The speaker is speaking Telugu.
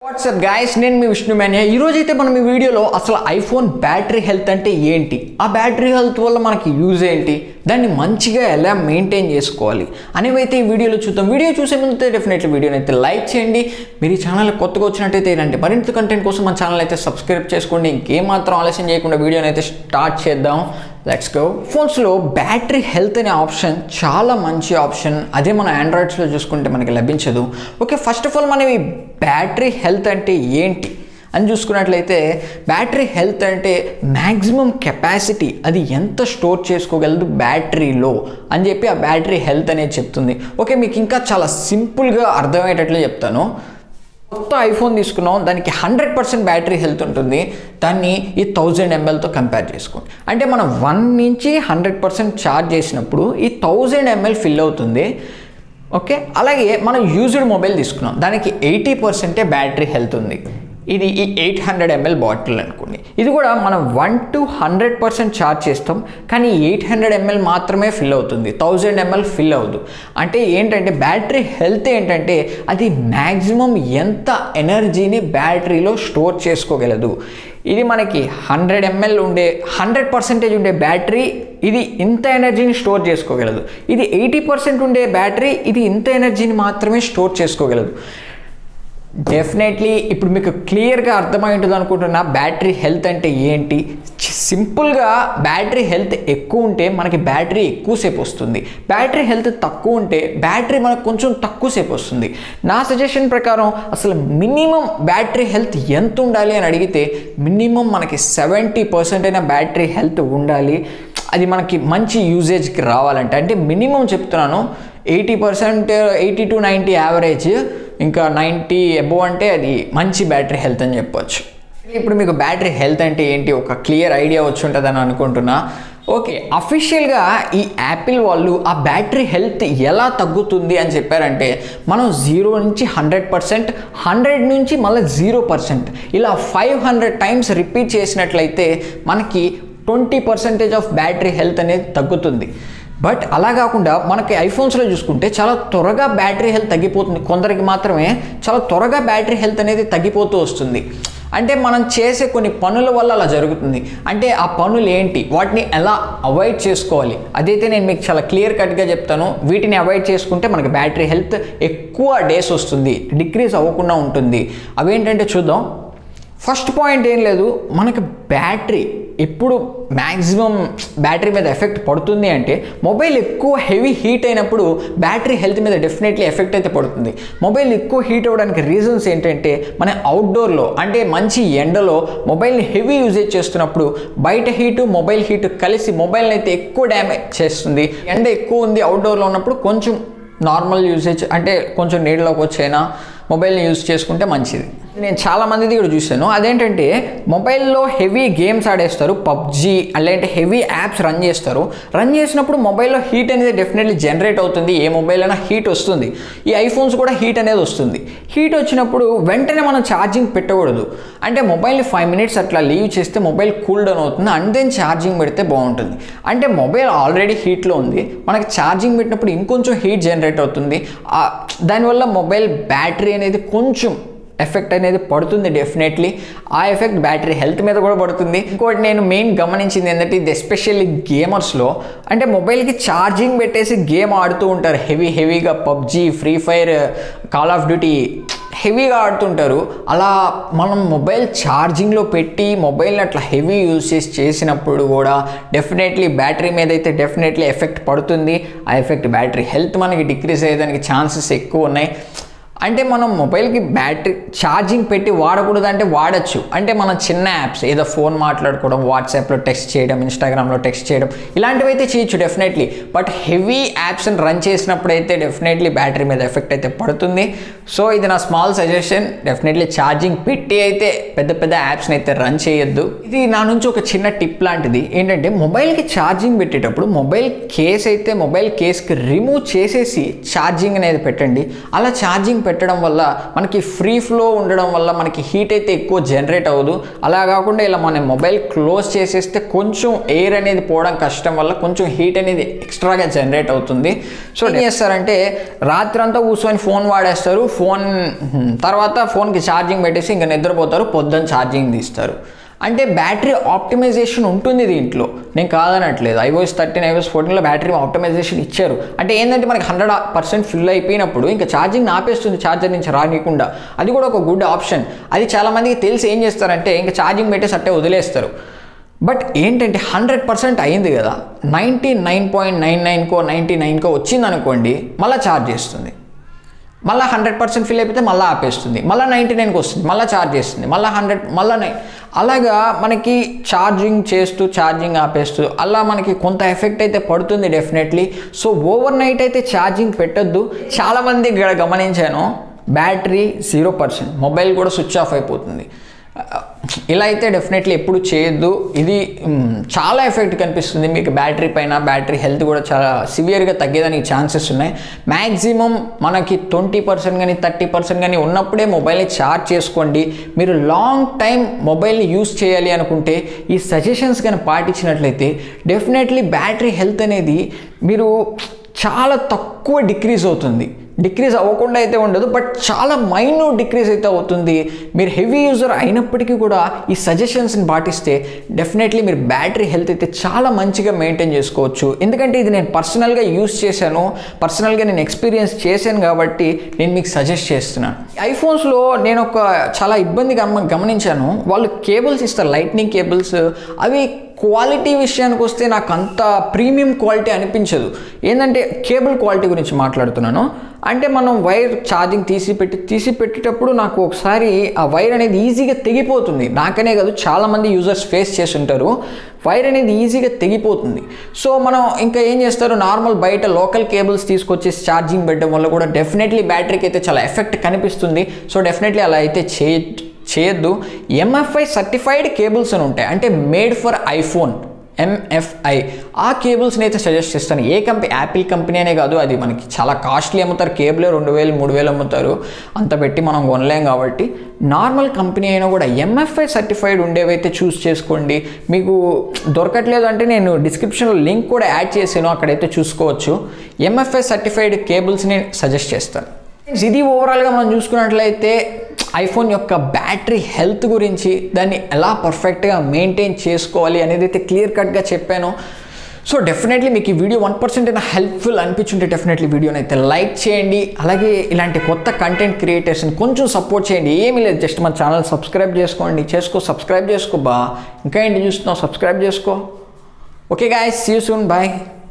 వాట్సాప్ గాయస్ నేను మీ విష్ణు మేనియా ఈ రోజు అయితే మనం ఈ వీడియోలో అసలు ఐఫోన్ బ్యాటరీ హెల్త్ అంటే ఏంటి ఆ బ్యాటరీ హెల్త్ వల్ల మనకి యూజ్ ఏంటి దాన్ని మంచిగా ఎలా మెయింటైన్ చేసుకోవాలి అనేవి అయితే ఈ వీడియోలో చూద్దాం వీడియో చూసే ముందు డెఫినెట్లీ వీడియోని అయితే లైక్ చేయండి మీరు ఈ ఛానల్ కొత్తగా వచ్చినట్టయితే ఇలాంటి మరింత కంటెంట్ కోసం మన ఛానల్ అయితే సబ్స్క్రైబ్ చేసుకోండి ఇంకేం మాత్రం ఆలస్యం చేయకుండా వీడియోని అయితే స్టార్ట్ చేద్దాం లెట్స్ గో ఫోన్స్లో బ్యాటరీ హెల్త్ అనే ఆప్షన్ చాలా మంచి ఆప్షన్ అదే మన ఆండ్రాయిడ్స్లో చూసుకుంటే మనకి లభించదు ఓకే ఫస్ట్ ఆఫ్ ఆల్ మనం ఈ బ్యాటరీ హెల్త్ అంటే ఏంటి అని చూసుకున్నట్లయితే బ్యాటరీ హెల్త్ అంటే మ్యాక్సిమం కెపాసిటీ అది ఎంత స్టోర్ చేసుకోగలదు బ్యాటరీలో అని చెప్పి ఆ బ్యాటరీ హెల్త్ అనేది చెప్తుంది ఓకే మీకు ఇంకా చాలా సింపుల్గా అర్థమయ్యేటట్లు చెప్తాను కొత్త ఐఫోన్ తీసుకున్నాం దానికి హండ్రెడ్ పర్సెంట్ బ్యాటరీ హెల్త్ ఉంటుంది దాన్ని ఈ థౌజండ్ ఎంఎల్తో కంపేర్ చేసుకోండి అంటే మనం వన్ నుంచి హండ్రెడ్ పర్సెంట్ ఛార్జ్ చేసినప్పుడు ఈ థౌజండ్ ఎంఎల్ ఫిల్ అవుతుంది ఓకే అలాగే మనం యూజ్డ్ మొబైల్ తీసుకున్నాం దానికి ఎయిటీ పర్సెంటే బ్యాటరీ హెల్త్ ఉంది ఇది ఈ ఎయిట్ హండ్రెడ్ ఎంఎల్ బాటిల్ అనుకోండి ఇది కూడా మనం one two hundred percent charge చేస్తాం కానీ ఎయిట్ హండ్రెడ్ ఎంఎల్ మాత్రమే ఫిల్ అవుతుంది థౌజండ్ ఎంఎల్ ఫిల్ అవ్వదు అంటే ఏంటంటే బ్యాటరీ హెల్త్ ఏంటంటే అది మ్యాక్సిమం ఎంత ఎనర్జీని బ్యాటరీలో స్టోర్ చేసుకోగలదు ఇది మనకి హండ్రెడ్ ఎంఎల్ ఉండే హండ్రెడ్ పర్సెంటేజ్ ఉండే బ్యాటరీ ఇది ఇంత ఎనర్జీని స్టోర్ చేసుకోగలదు ఇది ఎయిటీ పర్సెంట్ ఉండే బ్యాటరీ ఇది ఇంత ఎనర్జీని మాత్రమే స్టోర్ చేసుకోగలదు డెఫినెట్లీ ఇప్పుడు మీకు క్లియర్గా అర్థమై ఉంటుంది అనుకుంటున్నా బ్యాటరీ హెల్త్ అంటే ఏంటి సింపుల్గా బ్యాటరీ హెల్త్ ఎక్కువ ఉంటే మనకి బ్యాటరీ ఎక్కువసేపు వస్తుంది బ్యాటరీ హెల్త్ తక్కువ ఉంటే బ్యాటరీ మనకు కొంచెం తక్కువసేపు వస్తుంది నా సజెషన్ ప్రకారం అసలు మినిమం బ్యాటరీ హెల్త్ ఎంత ఉండాలి అని అడిగితే మినిమం మనకి సెవెంటీ పర్సెంట్ అయినా బ్యాటరీ హెల్త్ ఉండాలి అది మనకి మంచి యూజేజ్కి రావాలంటే అంటే మినిమం చెప్తున్నాను eighty percent eighty to ninety average ఇంకా నైంటీ అబోవ్ అంటే అది మంచి బ్యాటరీ హెల్త్ అని చెప్పొచ్చు ఇప్పుడు మీకు బ్యాటరీ హెల్త్ అంటే ఏంటి ఒక క్లియర్ ఐడియా వచ్చి ఉంటుందని అనుకుంటున్నా ఓకే అఫీషియల్గా ఈ యాపిల్ వాళ్ళు ఆ బ్యాటరీ హెల్త్ ఎలా తగ్గుతుంది అని చెప్పారంటే మనం జీరో నుంచి హండ్రెడ్ పర్సెంట్ హండ్రెడ్ నుంచి మళ్ళీ జీరో పర్సెంట్ ఇలా ఫైవ్ హండ్రెడ్ టైమ్స్ రిపీట్ చేసినట్లయితే మనకి twenty percentage of battery health అనేది తగ్గుతుంది బట్ అలా కాకుండా మనకి ఐఫోన్స్లో చూసుకుంటే చాలా త్వరగా బ్యాటరీ హెల్త్ తగ్గిపోతుంది కొందరికి మాత్రమే చాలా త్వరగా బ్యాటరీ హెల్త్ అనేది తగ్గిపోతూ వస్తుంది అంటే మనం చేసే కొన్ని పనుల వల్ల అలా జరుగుతుంది అంటే ఆ పనులు ఏంటి వాటిని ఎలా అవాయిడ్ చేసుకోవాలి అదైతే నేను మీకు చాలా క్లియర్ కట్గా చెప్తాను వీటిని అవాయిడ్ చేసుకుంటే మనకి బ్యాటరీ హెల్త్ ఎక్కువ డేస్ వస్తుంది డిక్రీజ్ అవ్వకుండా ఉంటుంది అవేంటంటే చూద్దాం ఫస్ట్ పాయింట్ ఏం లేదు మనకి బ్యాటరీ ఎప్పుడు మ్యాక్సిమం బ్యాటరీ మీద ఎఫెక్ట్ పడుతుంది అంటే మొబైల్ ఎక్కువ హెవీ హీట్ అయినప్పుడు బ్యాటరీ హెల్త్ మీద డెఫినెట్లీ ఎఫెక్ట్ అయితే పడుతుంది మొబైల్ ఎక్కువ హీట్ అవ్వడానికి రీజన్స్ ఏంటంటే మన అవుట్డోర్లో అంటే మంచి ఎండలో మొబైల్ని హెవీ యూజేజ్ చేస్తున్నప్పుడు బయట హీటు మొబైల్ హీటు కలిసి మొబైల్ని అయితే ఎక్కువ డ్యామేజ్ చేస్తుంది ఎండ ఎక్కువ ఉంది అవుట్డోర్లో ఉన్నప్పుడు కొంచెం నార్మల్ యూసేజ్ అంటే కొంచెం నీళ్ళలోకి వచ్చైనా మొబైల్ని యూజ్ చేసుకుంటే మంచిది నేను చాలా మందిది కూడా చూశాను అదేంటంటే మొబైల్లో హెవీ గేమ్స్ ఆడేస్తారు పబ్జీ అలాంటి హెవీ యాప్స్ రన్ చేస్తారు రన్ చేసినప్పుడు మొబైల్లో హీట్ అనేది డెఫినెట్లీ జనరేట్ అవుతుంది ఏ మొబైల్ అయినా హీట్ వస్తుంది ఈ ఐఫోన్స్ కూడా హీట్ అనేది వస్తుంది హీట్ వచ్చినప్పుడు వెంటనే మనం ఛార్జింగ్ పెట్టకూడదు అంటే మొబైల్ని ఫైవ్ మినిట్స్ అట్లా లీవ్ చేస్తే మొబైల్ కూల్ డౌన్ అవుతుంది అండ్ దెన్ ఛార్జింగ్ పెడితే బాగుంటుంది అంటే మొబైల్ ఆల్రెడీ హీట్లో ఉంది మనకి ఛార్జింగ్ పెట్టినప్పుడు ఇంకొంచెం హీట్ జనరేట్ అవుతుంది దానివల్ల మొబైల్ బ్యాటరీ అనేది కొంచెం ఎఫెక్ట్ అనేది పడుతుంది డెఫినెట్లీ ఆ ఎఫెక్ట్ బ్యాటరీ హెల్త్ మీద కూడా పడుతుంది ఇంకోటి నేను మెయిన్ గమనించింది ఏంటంటే ఇది ఎస్పెషల్లీ గేమర్స్లో అంటే మొబైల్కి ఛార్జింగ్ పెట్టేసి గేమ్ ఆడుతూ ఉంటారు హెవీ హెవీగా PUBG free fire call of duty హెవీగా ఆడుతుంటారు అలా మనం మొబైల్ ఛార్జింగ్లో పెట్టి మొబైల్ని అట్లా హెవీ యూజ్ చేసి చేసినప్పుడు కూడా డెఫినెట్లీ బ్యాటరీ మీద అయితే డెఫినెట్లీ ఎఫెక్ట్ పడుతుంది ఆ ఎఫెక్ట్ బ్యాటరీ హెల్త్ మనకి డిక్రీజ్ అయ్యేదానికి ఛాన్సెస్ ఎక్కువ ఉన్నాయి అంటే మనం మొబైల్కి బ్యాటరీ ఛార్జింగ్ పెట్టి వాడకూడదు అంటే వాడచ్చు అంటే మనం చిన్న యాప్స్ ఏదో ఫోన్ మాట్లాడుకోవడం వాట్సాప్లో టెక్స్ట్ చేయడం ఇన్స్టాగ్రామ్లో టెక్స్ట్ చేయడం ఇలాంటివి అయితే చేయొచ్చు డెఫినెట్లీ బట్ హెవీ యాప్స్ని రన్ చేసినప్పుడు అయితే డెఫినెట్లీ బ్యాటరీ మీద ఎఫెక్ట్ అయితే పడుతుంది సో ఇది నా స్మాల్ సజెషన్ డెఫినెట్లీ ఛార్జింగ్ పెట్టి అయితే పెద్ద పెద్ద యాప్స్ని అయితే రన్ చేయొద్దు ఇది నా నుంచి ఒక చిన్న టిప్ లాంటిది ఏంటంటే మొబైల్కి ఛార్జింగ్ పెట్టేటప్పుడు మొబైల్ కేస్ అయితే మొబైల్ కేస్కి రిమూవ్ చేసేసి ఛార్జింగ్ అనేది పెట్టండి అలా ఛార్జింగ్ పెట్టడం వల్ల మనకి ఫ్రీ ఫ్లో ఉండడం వల్ల మనకి హీట్ అయితే ఎక్కువ జనరేట్ అవ్వదు అలా కాకుండా ఇలా మన మొబైల్ క్లోజ్ చేసేస్తే కొంచెం ఎయిర్ అనేది పోవడం కష్టం వల్ల కొంచెం హీట్ అనేది ఎక్స్ట్రాగా జనరేట్ అవుతుంది సో ఏం చేస్తారంటే రాత్రంతా కూర్చొని ఫోన్ వాడేస్తారు ఫోన్ తర్వాత ఫోన్కి ఛార్జింగ్ పెట్టేసి ఇంకా నిద్రపోతారు పొద్దున్న ఛార్జింగ్ తీస్తారు అంటే బ్యాటరీ ఆప్టిమైజేషన్ ఉంటుంది దీంట్లో నేను కాదనట్లేదు ఐఓఎస్ థర్టీన్ ఐఓఎస్ ఫోర్టీన్లో బ్యాటరీ ఆప్టిమైజేషన్ ఇచ్చారు అంటే ఏంటంటే మనకి హండ్రెడ్ పర్సెంట్ ఫిల్ అయిపోయినప్పుడు ఇంకా ఛార్జింగ్ ఆపేస్తుంది ఛార్జర్ నుంచి రానియకుండా అది కూడా ఒక గుడ్ ఆప్షన్ అది చాలామందికి తెలిసి ఏం చేస్తారంటే ఇంకా ఛార్జింగ్ పెట్టేసి అట్టే వదిలేస్తారు బట్ ఏంటంటే హండ్రెడ్ పర్సెంట్ అయింది కదా నైంటీ నైన్ పాయింట్ నైన్ నైన్కో నైంటీ నైన్కో వచ్చింది అనుకోండి మళ్ళీ ఛార్జ్ చేస్తుంది మళ్ళీ హండ్రెడ్ పర్సెంట్ ఫిల్ అయిపోతే మళ్ళీ ఆపేస్తుంది మళ్ళీ నైంటీ నైన్కి వస్తుంది మళ్ళీ ఛార్జ్ చేస్తుంది మళ్ళీ హండ్రెడ్ మళ్ళీ నైన్ అలాగా మనకి ఛార్జింగ్ చేస్తూ ఛార్జింగ్ ఆపేస్తూ అలా మనకి కొంత ఎఫెక్ట్ అయితే పడుతుంది డెఫినెట్లీ సో ఓవర్ నైట్ అయితే ఛార్జింగ్ పెట్టొద్దు చాలామంది ఇక్కడ గమనించాను బ్యాటరీ జీరో పర్సెంట్ మొబైల్ కూడా స్విచ్ ఆఫ్ అయిపోతుంది ఇలా అయితే డెఫినెట్లీ ఎప్పుడు చేయొద్దు ఇది మ్, చాలా ఎఫెక్ట్ కనిపిస్తుంది మీకు బ్యాటరీ పైన బ్యాటరీ హెల్త్ కూడా చాలా సివియర్గా తగ్గేదానికి ఛాన్సెస్ ఉన్నాయి మ్యాక్సిమం మనకి ట్వంటీ పర్సెంట్ కానీ థర్టీ పర్సెంట్ కానీ ఉన్నప్పుడే మొబైల్ని ఛార్జ్ చేసుకోండి మీరు లాంగ్ టైం మొబైల్ని యూస్ చేయాలి అనుకుంటే ఈ సజెషన్స్ కానీ పాటించినట్లయితే డెఫినెట్లీ బ్యాటరీ హెల్త్ అనేది మీరు చాలా తక్కువ డిక్రీజ్ అవుతుంది డిక్రీజ్ అవ్వకుండా అయితే ఉండదు బట్ చాలా మైన్యూట్ డిక్రీజ్ అయితే అవుతుంది మీరు హెవీ యూజర్ అయినప్పటికీ కూడా ఈ సజెషన్స్ని పాటిస్తే డెఫినెట్లీ మీరు బ్యాటరీ హెల్త్ అయితే చాలా మంచిగా మెయింటైన్ చేసుకోవచ్చు ఎందుకంటే ఇది నేను పర్సనల్గా యూస్ చేశాను పర్సనల్గా నేను ఎక్స్పీరియన్స్ చేశాను కాబట్టి నేను మీకు సజెస్ట్ చేస్తున్నాను ఐఫోన్స్లో నేను ఒక చాలా ఇబ్బంది గమ గమనించాను వాళ్ళు కేబుల్స్ ఇస్తారు లైట్నింగ్ కేబుల్స్ అవి క్వాలిటీ విషయానికి వస్తే నాకు అంత ప్రీమియం క్వాలిటీ అనిపించదు ఏంటంటే కేబుల్ క్వాలిటీ గురించి మాట్లాడుతున్నాను అంటే మనం వైర్ ఛార్జింగ్ తీసి పెట్టి తీసి పెట్టేటప్పుడు నాకు ఒకసారి ఆ వైర్ అనేది ఈజీగా తెగిపోతుంది నాకనే కాదు చాలామంది యూజర్స్ ఫేస్ చేసి ఉంటారు వైర్ అనేది ఈజీగా తెగిపోతుంది సో మనం ఇంకా ఏం చేస్తారు నార్మల్ బయట లోకల్ కేబుల్స్ తీసుకొచ్చేసి ఛార్జింగ్ పెట్టడం వల్ల కూడా డెఫినెట్లీ బ్యాటరీకి అయితే చాలా ఎఫెక్ట్ కనిపిస్తుంది సో డెఫినెట్లీ అలా అయితే చే చేయొద్దు ఎంఎఫ్ఐ సర్టిఫైడ్ కేబుల్స్ అని ఉంటాయి అంటే మేడ్ ఫర్ ఐఫోన్ ఎంఎఫ్ఐ ఆ కేబుల్స్ని అయితే సజెస్ట్ చేస్తాను ఏ కంపెనీ యాపిల్ కంపెనీ అనే కాదు అది మనకి చాలా కాస్ట్లీ అమ్ముతారు కేబులే రెండు వేలు మూడు వేలు అమ్ముతారు అంత పెట్టి మనం కొనలేం కాబట్టి నార్మల్ కంపెనీ అయినా కూడా ఎంఎఫ్ఐ సర్టిఫైడ్ ఉండేవైతే చూస్ చేసుకోండి మీకు దొరకట్లేదు అంటే నేను డిస్క్రిప్షన్లో లింక్ కూడా యాడ్ చేసాను అక్కడైతే చూసుకోవచ్చు ఎంఎఫ్ఐ సర్టిఫైడ్ కేబుల్స్ని సజెస్ట్ చేస్తాను ఇది ఓవరాల్గా మనం చూసుకున్నట్లయితే ఐఫోన్ యొక్క బ్యాటరీ హెల్త్ గురించి దాన్ని ఎలా పర్ఫెక్ట్గా మెయింటైన్ చేసుకోవాలి అనేది అయితే క్లియర్ కట్గా చెప్పాను సో డెఫినెట్లీ మీకు ఈ వీడియో వన్ పర్సెంట్ అయినా హెల్ప్ఫుల్ అనిపించుంటే డెఫినెట్లీ వీడియోని అయితే లైక్ చేయండి అలాగే ఇలాంటి కొత్త కంటెంట్ క్రియేటర్స్ని కొంచెం సపోర్ట్ చేయండి ఏమీ లేదు జస్ట్ మన ఛానల్ సబ్స్క్రైబ్ చేసుకోండి చేసుకో సబ్స్క్రైబ్ చేసుకో బా ఇంకా ఏంటి చూస్తున్నావు సబ్స్క్రైబ్ చేసుకో okay guys see you soon bye